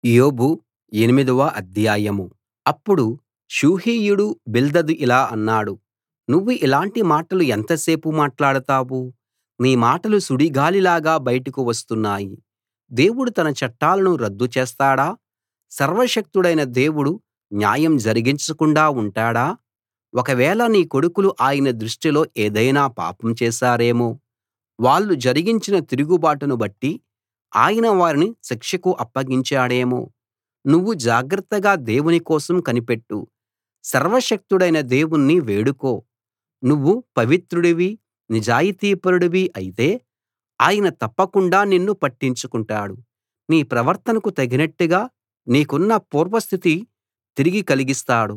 యోబు ఎనిమిదవ అధ్యాయం అప్పుడు షూహీయుడు బిల్దదు ఇలా అన్నాడు నువ్వు ఇలాంటి మాటలు ఎంతసేపు మాట్లాడతావు నీ మాటలు సుడిగాలిలాగా బయటకు వస్తున్నాయి దేవుడు తన చట్టాలను రద్దు చేస్తాడా సర్వశక్తుడైన దేవుడు న్యాయం జరిగించకుండా ఉంటాడా ఒకవేళ నీ కొడుకులు ఆయన దృష్టిలో ఏదైనా పాపం చేశారేమో వాళ్ళు జరిగించిన తిరుగుబాటును బట్టి ఆయన వారిని శిక్షకు అప్పగించాడేమో నువ్వు జాగ్రత్తగా దేవుని కోసం కనిపెట్టు సర్వశక్తుడైన దేవుణ్ణి వేడుకో నువ్వు పవిత్రుడివి నిజాయితీపరుడివి అయితే ఆయన తప్పకుండా నిన్ను పట్టించుకుంటాడు నీ ప్రవర్తనకు తగినట్టుగా నీకున్న పూర్వస్థితి తిరిగి కలిగిస్తాడు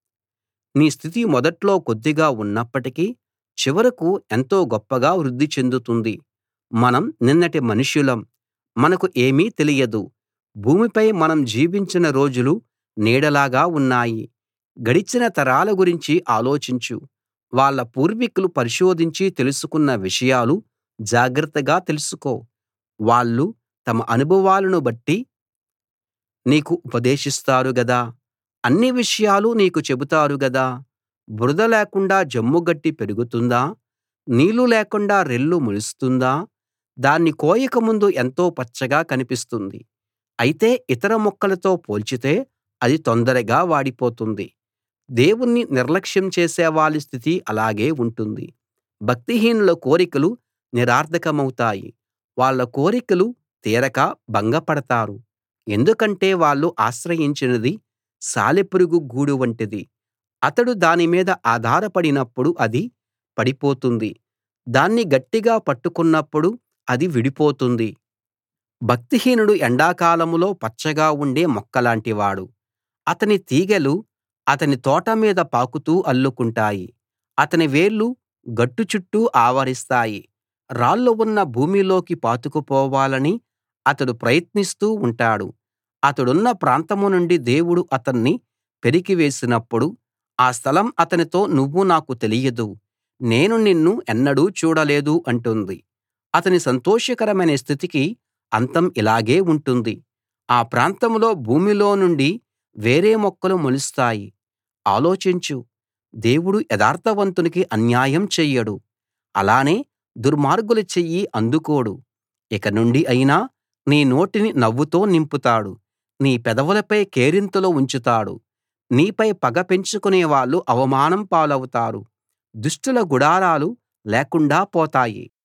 నీ స్థితి మొదట్లో కొద్దిగా ఉన్నప్పటికీ చివరకు ఎంతో గొప్పగా వృద్ధి చెందుతుంది మనం నిన్నటి మనుషులం మనకు ఏమీ తెలియదు భూమిపై మనం జీవించిన రోజులు నీడలాగా ఉన్నాయి గడిచిన తరాల గురించి ఆలోచించు వాళ్ళ పూర్వీకులు పరిశోధించి తెలుసుకున్న విషయాలు జాగ్రత్తగా తెలుసుకో వాళ్ళు తమ అనుభవాలను బట్టి నీకు ఉపదేశిస్తారు గదా అన్ని విషయాలు నీకు చెబుతారు గదా బురద లేకుండా జమ్ముగడ్డి పెరుగుతుందా నీళ్లు లేకుండా రెల్లు మొలుస్తుందా దాన్ని కోయక ముందు ఎంతో పచ్చగా కనిపిస్తుంది అయితే ఇతర మొక్కలతో పోల్చితే అది తొందరగా వాడిపోతుంది దేవుణ్ణి నిర్లక్ష్యం చేసేవాళ్ళ స్థితి అలాగే ఉంటుంది భక్తిహీనుల కోరికలు నిరర్థకమవుతాయి వాళ్ళ కోరికలు తీరక భంగపడతారు ఎందుకంటే వాళ్ళు ఆశ్రయించినది సాలెపురుగు గూడు వంటిది అతడు దాని మీద ఆధారపడినప్పుడు అది పడిపోతుంది దాన్ని గట్టిగా పట్టుకున్నప్పుడు అది విడిపోతుంది భక్తిహీనుడు ఎండాకాలంలో పచ్చగా ఉండే మొక్కలాంటివాడు అతని తీగెలు అతని తోట మీద పాకుతూ అల్లుకుంటాయి అతని వేర్లు గట్టు చుట్టూ ఆవరిస్తాయి రాళ్లు ఉన్న భూమిలోకి పాతుకుపోవాలని అతడు ప్రయత్నిస్తూ ఉంటాడు అతడున్న ప్రాంతం నుండి దేవుడు అతన్ని పెరికివేసినప్పుడు ఆ స్థలం అతనితో నువ్వు నాకు తెలియదు నేను నిన్ను ఎన్నడూ చూడలేదు అంటుంది అతని సంతోషకరమైన స్థితికి అంతం ఇలాగే ఉంటుంది ఆ ప్రాంతంలో భూమిలో నుండి వేరే మొక్కలు మొలుస్తాయి ఆలోచించు దేవుడు యథార్థవంతునికి అన్యాయం చెయ్యడు అలానే దుర్మార్గుల చెయ్యి అందుకోడు ఇక నుండి అయినా నీ నోటిని నవ్వుతో నింపుతాడు నీ పెదవులపై కేరింతలు ఉంచుతాడు నీపై పగ పెంచుకునే వాళ్ళు అవమానం పాలవుతారు దుష్టుల గుడారాలు లేకుండా పోతాయి